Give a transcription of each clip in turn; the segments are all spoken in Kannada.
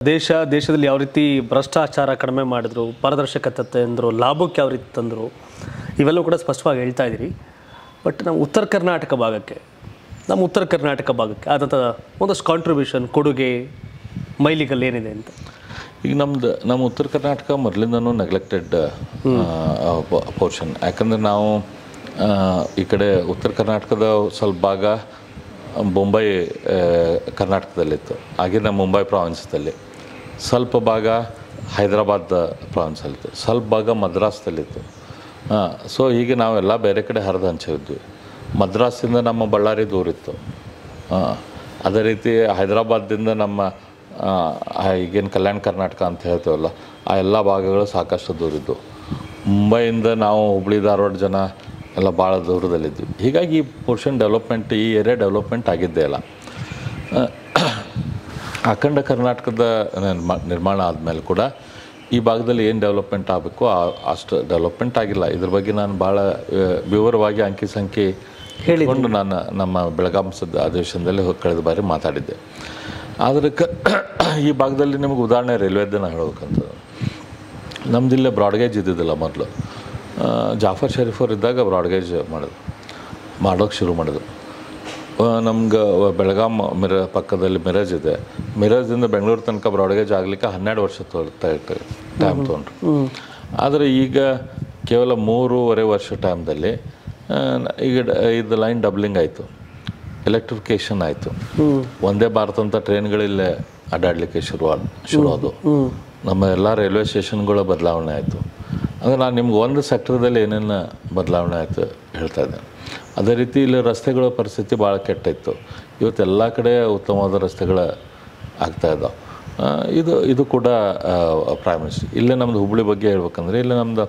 ದೇಶ ದೇಶದಲ್ಲಿ ಯಾವ ರೀತಿ ಭ್ರಷ್ಟಾಚಾರ ಕಡಿಮೆ ಮಾಡಿದ್ರು ಪಾರದರ್ಶಕತೆ ತಂದರು ಲಾಭಕ್ಕೆ ಯಾವ ರೀತಿ ತಂದರು ಇವೆಲ್ಲವೂ ಕೂಡ ಸ್ಪಷ್ಟವಾಗಿ ಹೇಳ್ತಾ ಇದ್ದೀರಿ ಬಟ್ ನಮ್ಮ ಉತ್ತರ ಕರ್ನಾಟಕ ಭಾಗಕ್ಕೆ ನಮ್ಮ ಉತ್ತರ ಕರ್ನಾಟಕ ಭಾಗಕ್ಕೆ ಆದಂಥ ಒಂದಷ್ಟು ಕಾಂಟ್ರಿಬ್ಯೂಷನ್ ಕೊಡುಗೆ ಮೈಲಿಗಲ್ಲಿ ಏನಿದೆ ಅಂತ ಈಗ ನಮ್ದು ನಮ್ಮ ಉತ್ತರ ಕರ್ನಾಟಕ ಮೊದಲಿಂದನೂ ನೆಗ್ಲೆಕ್ಟೆಡ್ ಪೋರ್ಷನ್ ಯಾಕಂದ್ರೆ ನಾವು ಆ, ಈ ಕಡೆ ಉತ್ತರ ಕರ್ನಾಟಕದ ಸ್ವಲ್ಪ ಭಾಗ ಮುಂಬೈ ಆ, ಕರ್ನಾಟಕದಲ್ಲಿತ್ತು ಆಗಿನ ಮುಂಬೈ ಪ್ರಾವಿನ್ಸ್ದಲ್ಲಿ ಸ್ವಲ್ಪ ಭಾಗ ಹೈದರಾಬಾದ್ ಪ್ರಾವಿನ್ಸಲ್ಲಿತ್ತು ಸ್ವಲ್ಪ ಭಾಗ ಮದ್ರಾಸ್ದಲ್ಲಿತ್ತು ಹಾಂ ಸೊ ಹೀಗೆ ನಾವೆಲ್ಲ ಬೇರೆ ಕಡೆ ಹರಿದು ಹಂಚಿದ್ವಿ ಮದ್ರಾಸಿಂದ ನಮ್ಮ ಬಳ್ಳಾರಿ ದೂರಿತ್ತು ಹಾಂ ಅದೇ ರೀತಿ ಹೈದರಾಬಾದ್ದಿಂದ ನಮ್ಮ ಆ, ಆ ಈಗೇನು ಕಲ್ಯಾಣ ಕರ್ನಾಟಕ ಅಂತ ಹೇಳ್ತೇವಲ್ಲ ಆ ಎಲ್ಲ ಭಾಗಗಳು ಸಾಕಷ್ಟು ದೂರಿದ್ದು ಮುಂಬೈಯಿಂದ ನಾವು ಹುಬ್ಳಿ ಧಾರವಾಡ ಜನ ಎಲ್ಲ ಭಾಳ ದೂರದಲ್ಲಿದ್ವಿ ಹೀಗಾಗಿ ಈ ಪೋರ್ಷನ್ ಡೆವಲಪ್ಮೆಂಟ್ ಈ ಏರಿಯಾ ಡೆವಲಪ್ಮೆಂಟ್ ಆಗಿದ್ದೇ ಇಲ್ಲ ಆ, ಅಖಂಡ ಕರ್ನಾಟಕದ ನಿರ್ಮಾ ನಿರ್ಮಾಣ ಆದಮೇಲೆ ಕೂಡ ಈ ಭಾಗದಲ್ಲಿ ಏನು ಡೆವಲಪ್ಮೆಂಟ್ ಆಗಬೇಕು ಅಷ್ಟು ಡೆವಲಪ್ಮೆಂಟ್ ಆಗಿಲ್ಲ ಇದ್ರ ಬಗ್ಗೆ ನಾನು ಭಾಳ ಆ, ವಿವರವಾಗಿ ಅಂಕಿ ಸಂಖ್ಯೆ ಹೇಳಿಕೊಂಡು ನಾನು ನಮ್ಮ ಬೆಳಗಾಂ ಸದ ಅಧಿವೇಶನದಲ್ಲಿ ಹೋಗಿ ಕಳೆದ ಬಾರಿ ಮಾತಾಡಿದ್ದೆ ಆದರೆ ಕ ಈ ಭಾಗದಲ್ಲಿ ನಿಮಗೆ ಉದಾಹರಣೆ ರೈಲ್ವೆದ್ದು ನಾನು ಹೇಳ್ಬೇಕಂತದ್ದು ನಮ್ದಿಲ್ಲೇ ಬ್ರಾಡ್ಗೇಜ್ ಇದ್ದಿದ್ದಿಲ್ಲ ಮೊದಲು ಜಾಫರ್ ಶರೀಫ್ ಅವ್ರು ಇದ್ದಾಗ ಬ್ರಾಡ್ಗೇಜ್ ಮಾಡಿದ್ರು ಮಾಡೋಕ್ಕೆ ಶುರು ಮಾಡಿದ್ರು ನಮ್ಗೆ ಬೆಳಗಾಂ ಮಿರ ಪಕ್ಕದಲ್ಲಿ ಮಿರಜ್ ಇದೆ ಮಿರಜ್ದಿಂದ ಬೆಂಗಳೂರು ತನಕ ಬ್ರಾಡ್ಗೇಜ್ ಆಗಲಿಕ್ಕೆ ಹನ್ನೆರಡು ವರ್ಷ ತೊಗೊಳ್ತಾ ಟೈಮ್ ತೊಗೊಂಡ್ರು ಆದರೆ ಈಗ ಕೇವಲ ಮೂರುವರೆ ವರ್ಷ ಟೈಮ್ದಲ್ಲಿ ಈಗ ಡ- ಇದು ಲೈನ್ ಡಬ್ಲಿಂಗ್ ಆಯಿತು ಎಲೆಕ್ಟ್ರಿಫಿಕೇಷನ್ ಆಯಿತು ಒಂದೇ ಭಾರತ ಅಂತ ಟ್ರೈನ್ಗಳಿಲ್ಲೇ ಅಡ್ಡಾಡಲಿಕ್ಕೆ ಶುರು ಶುರು ಆದವು ನಮ್ಮ ಎಲ್ಲ ರೈಲ್ವೆ ಸ್ಟೇಷನ್ಗಳ ಬದಲಾವಣೆ ಆಯಿತು ಅಂದರೆ ನಾನು ನಿಮ್ಗೆ ಒಂದು ಸೆಕ್ಟರ್ದಲ್ಲಿ ಏನೇನು ಬದಲಾವಣೆ ಆಯಿತು ಹೇಳ್ತಾ ಇದ್ದೇನೆ ಅದೇ ರೀತಿ ಇಲ್ಲಿ ರಸ್ತೆಗಳ ಪರಿಸ್ಥಿತಿ ಭಾಳ ಕೆಟ್ಟಿತ್ತು ಇವತ್ತು ಎಲ್ಲ ಕಡೆ ಉತ್ತಮವಾದ ರಸ್ತೆಗಳು ಆಗ್ತಾ ಇದ್ದಾವೆ ಆ, ಇದು ಇದು ಕೂಡ ಪ್ರೈಮ್ ಮಿನಿಸ್ಟರ್ ಇಲ್ಲೇ ನಮ್ಮದು ಹುಬ್ಳಿ ಬಗ್ಗೆ ಹೇಳ್ಬೇಕಂದ್ರೆ ಇಲ್ಲಿ ನಮ್ಮದು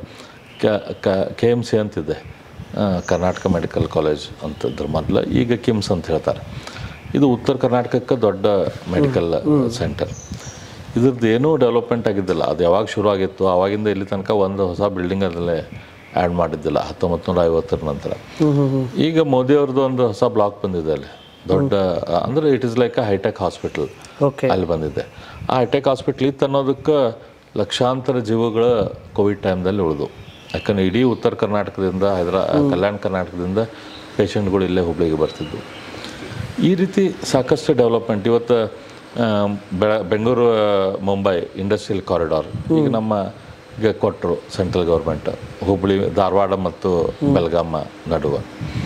ಕೆ ಎಮ್ ಸಿ ಅಂತಿದೆ ಆ, ಕರ್ನಾಟಕ ಮೆಡಿಕಲ್ ಕಾಲೇಜ್ ಅಂತಂದ್ರೆ ಮೊದಲು ಈಗ ಕಿಮ್ಸ್ ಅಂತ ಹೇಳ್ತಾರೆ ಇದು ಉತ್ತರ ಕರ್ನಾಟಕಕ್ಕೆ ದೊಡ್ಡ ಮೆಡಿಕಲ್ ಸೆಂಟರ್ ಇದ್ರದ್ದು ಏನೂ ಡೆವಲಪ್ಮೆಂಟ್ ಆಗಿದ್ದಿಲ್ಲ ಅದು ಯಾವಾಗ ಶುರು ಆಗಿತ್ತು ಆವಾಗಿಂದ ಇಲ್ಲಿ ತನಕ ಒಂದು ಹೊಸ ಬಿಲ್ಡಿಂಗ್ ಅದಲ್ಲೇ ಆ್ಯಡ್ ಮಾಡಿದ್ದಿಲ್ಲ ಹತ್ತೊಂಬತ್ತು ನೂರ ಐವತ್ತರ ನಂತರ ಈಗ ಮೋದಿ ಅವ್ರದ್ದು ಒಂದು ಹೊಸ ಬ್ಲಾಕ್ ಬಂದಿದೆ ಅಲ್ಲಿ ದೊಡ್ಡ ಅಂದರೆ it is like a high tech hospital okay ಅಲ್ಲಿ ಬಂದಿದೆ ಆ ಹೈಟೆಕ್ ಹಾಸ್ಪಿಟ್ಲ್ ಇತ್ತು ಅನ್ನೋದಕ್ಕೆ ಲಕ್ಷಾಂತರ ಜೀವಗಳು ಕೋವಿಡ್ ಟೈಮ್ದಲ್ಲಿ ಉಳಿದು ಯಾಕಂದ್ರೆ ಇಡೀ ಉತ್ತರ ಕರ್ನಾಟಕದಿಂದ ಹೈದರಾ ಕಲ್ಯಾಣ ಕರ್ನಾಟಕದಿಂದ ಪೇಷಂಟ್ಗಳು ಇಲ್ಲೇ ಹುಬ್ಳಿಗೆ ಬರ್ತಿದ್ವು ಈ ರೀತಿ ಸಾಕಷ್ಟು ಡೆವಲಪ್ಮೆಂಟ್ ಇವತ್ತು ಆ, ಬೆಳ ಬೆಂಗಳೂರು ಮುಂಬೈ ಇಂಡಸ್ಟ್ರಿಯಲ್ ಕಾರಿಡಾರ್ ಈಗ ನಮ್ಮ ಈಗ ಕೊಟ್ಟರು ಸೆಂಟ್ರಲ್ ಗೌರ್ಮೆಂಟ್ ಹುಬ್ಳಿ ಧಾರವಾಡ ಮತ್ತು ಬೆಳಗಾಮ ನಡುವೆ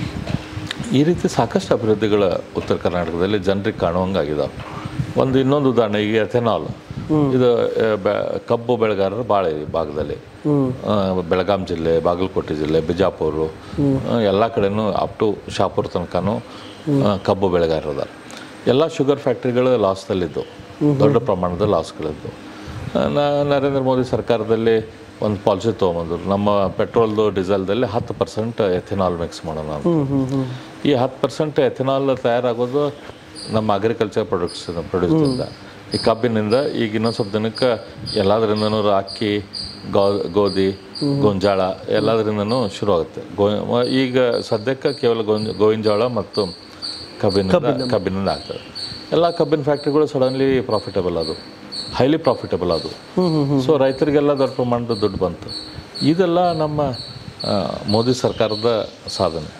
ಈ ರೀತಿ ಸಾಕಷ್ಟು ಅಭಿವೃದ್ಧಿಗಳ ಉತ್ತರ ಕರ್ನಾಟಕದಲ್ಲಿ ಜನರಿಗೆ ಕಾಣುವಂಗಾಗಿದ್ದಾವೆ ಒಂದು ಇನ್ನೊಂದು ಉದಾಹರಣೆ ಈಗ ಎಥೆನಾಲ್ ಇದು ಆ, ಬೆ- ಕಬ್ಬು ಬೆಳೆಗಾರರು ಭಾಳ ಇದೆ ಈ ಭಾಗದಲ್ಲಿ ಆ, ಬೆಳಗಾಂ ಜಿಲ್ಲೆ ಬಾಗಲಕೋಟೆ ಜಿಲ್ಲೆ ಬಿಜಾಪುರ ಎಲ್ಲ ಕಡೆನೂ ಅಪ್ ಟು ಶಾಪುರ್ ತನಕನೂ ಆ, ಕಬ್ಬು ಬೆಳೆಗಾರರು ಅದಾರ ಎಲ್ಲ ಶುಗರ್ ಫ್ಯಾಕ್ಟ್ರಿಗಳು ಲಾಸ್ದಲ್ಲಿದ್ದು ದೊಡ್ಡ ಪ್ರಮಾಣದ ಲಾಸ್ಗಳಿದ್ದು ಆ, ನ- ನರೇಂದ್ರ ಮೋದಿ ಸರ್ಕಾರದಲ್ಲಿ ಒಂದು ಪಾಲಿಸಿ ತೊಗೊಂಬಂದ್ರು ನಮ್ಮ ಪೆಟ್ರೋಲ್ದು ಡೀಸೆಲ್ದಲ್ಲಿ ಹತ್ತು ಪರ್ಸೆಂಟ್ ಎಥೆನಾಲ್ ಮಿಕ್ಸ್ ಮಾಡೋಣ ಅಂತ ಈ ಹತ್ತು ಪರ್ಸೆಂಟ್ ಎಥೆನಾಲ್ ತಯಾರಾಗೋದು ನಮ್ಮ ಅಗ್ರಿಕಲ್ಚರ್ ಪ್ರೊಡಕ್ಟ್ಸ್ ಪ್ರೊಡ್ಯೂಸ್ದಿಂದ ಈ ಕಬ್ಬಿನಿಂದ ಈಗ ಇನ್ನೊಂದು ಸ್ವಲ್ಪ ದಿನಕ್ಕೆ ಎಲ್ಲದರಿಂದನೂ ಅಕ್ಕಿ ಗೋ ಗೋಧಿ ಗೋಂಜಾಳ ಎಲ್ಲದರಿಂದನೂ ಶುರು ಆಗುತ್ತೆ ಗೋ ಈಗ ಸದ್ಯಕ್ಕೆ ಕೇವಲ ಗೋಂಜ ಗೋವಿನ ಜೋಳ ಮತ್ತು ಕಬ್ಬಿನಿಂದ ಕಬ್ಬಿನಿಂದ ಆಗ್ತದೆ ಎಲ್ಲ ಕಬ್ಬಿನ ಫ್ಯಾಕ್ಟ್ರಿಗಳು ಸಡನ್ಲಿ ಪ್ರಾಫಿಟಬಲ್ ಅದು ಹೈಲಿ ಪ್ರಾಫಿಟಬಲ್ ಅದು ಸೊ ರೈತರಿಗೆಲ್ಲ ದೊಡ್ಡ ಪ್ರಮಾಣದ ದುಡ್ಡು ಬಂತು ಇದೆಲ್ಲ ನಮ್ಮ ಆ, ಮೋದಿ ಸರ್ಕಾರದ ಸಾಧನೆ